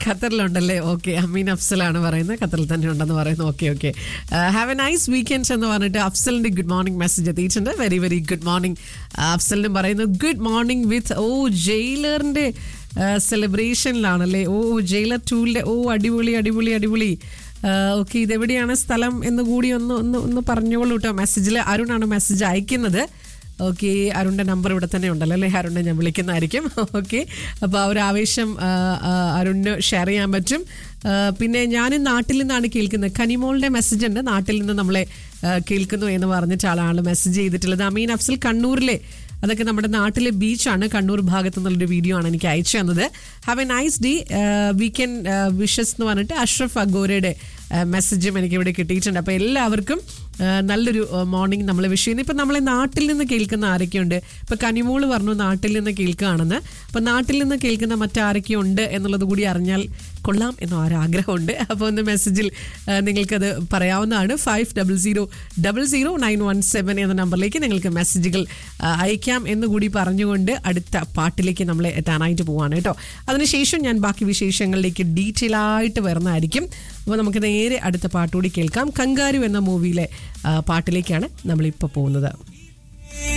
ഖത്തറിലുണ്ടല്ലേ okay അമീൻ അഫ്സലാണ് പറയുന്നത് ഖത്തറിൽ തന്നെ ഉണ്ടെന്ന് പറയുന്നു okay okay have a nice weekends എന്ന് പറഞ്ഞിട്ട് അഫ്സലിന്റെ ഗുഡ് മോർണിംഗ് മെസ്സേജ് എത്തിയിട്ടുണ്ട് വെരി വെരി ഗുഡ് മോർണിംഗ് അഫ്സലിനും പറയുന്നു ഗുഡ് മോർണിംഗ് വിത്ത് ഓ ജയിലറിന്റെ സെലിബ്രേഷനിലാണല്ലേ ഓ ജയിലർ ടൂലിന്റെ ഓ അടിപൊളി അടിപൊളി അടിപൊളി ഓക്കെ ഇതെവിടെയാണ് സ്ഥലം എന്ന് കൂടി ഒന്ന് ഒന്ന് ഒന്ന് പറഞ്ഞോളൂ കേട്ടോ മെസ്സേജിൽ അരുണാണ് മെസ്സേജ് അയക്കുന്നത് ഓക്കെ അരുണിൻ്റെ നമ്പർ ഇവിടെ തന്നെ ഉണ്ടല്ലോ അല്ലേ അരുണിനെ ഞാൻ വിളിക്കുന്നതായിരിക്കും ഓക്കെ അപ്പോൾ ആ ഒരു ആവേശം ആ, ആ, അരുണിന് ഷെയർ ചെയ്യാൻ പറ്റും ആ, പിന്നെ ഞാൻ നാട്ടിൽ നിന്നാണ് കേൾക്കുന്നത് കനിമോളുടെ മെസ്സേജ് ഉണ്ട് നാട്ടിൽ നിന്ന് നമ്മളെ ആ, കേൾക്കുന്നു എന്ന് പറഞ്ഞിട്ടാണ് മെസ്സേജ് ചെയ്തിട്ടുള്ളത് അമീൻ അഫ്സൽ കണ്ണൂരിലെ അതൊക്കെ നമ്മുടെ നാട്ടിലെ ബീച്ചാണ് കണ്ണൂർ ഭാഗത്തു നിന്നുള്ളൊരു വീഡിയോ ആണ് എനിക്ക് അയച്ചു തന്നത് have a nice day weekend wishes എന്ന് പറഞ്ഞിട്ട് അഷ്റഫ് അഗോരയുടെ മെസ്സേജും എനിക്ക് ഇവിടെ കിട്ടിയിട്ടുണ്ട് അപ്പോൾ എല്ലാവർക്കും ആ, നല്ലൊരു മോർണിംഗ് നമ്മൾ വിഷ് ചെയ്യുന്നു ഇപ്പം നമ്മളെ നാട്ടിൽ നിന്ന് കേൾക്കുന്ന ആരൊക്കെയുണ്ട് ഇപ്പം കനിമോള് പറഞ്ഞു നാട്ടിൽ നിന്ന് കേൾക്കുകയാണെന്ന് അപ്പം നാട്ടിൽ നിന്ന് കേൾക്കുന്ന മറ്റാരൊക്കെയുണ്ട് എന്നുള്ളത് കൂടി അറിഞ്ഞാൽ കൊള്ളാം എന്ന ഒരാഗ്രഹമുണ്ട് അപ്പോൾ ഒന്ന് മെസ്സേജിൽ ആ, നിങ്ങൾക്കത് പറയാവുന്നതാണ് five double zero double zero nine one seven എന്ന നമ്പറിലേക്ക് നിങ്ങൾക്ക് മെസ്സേജുകൾ ആ, അയക്കാം എന്ന് കൂടി പറഞ്ഞുകൊണ്ട് അടുത്ത പാട്ടിലേക്ക് നമ്മൾ എത്താനായിട്ട് പോവാണ് കേട്ടോ അതിനുശേഷം ഞാൻ ബാക്കി വിശേഷങ്ങളിലേക്ക് ഡീറ്റെയിൽ ആയിട്ട് വരുന്നതായിരിക്കും അപ്പോൾ നമുക്ക് നേരെ അടുത്ത പാട്ടുകൂടി കേൾക്കാം കങ്കാരു എന്ന മൂവിയിലെ ആ, പാട്ടിലേക്കാണ് നമ്മളിപ്പോൾ പോകുന്നത്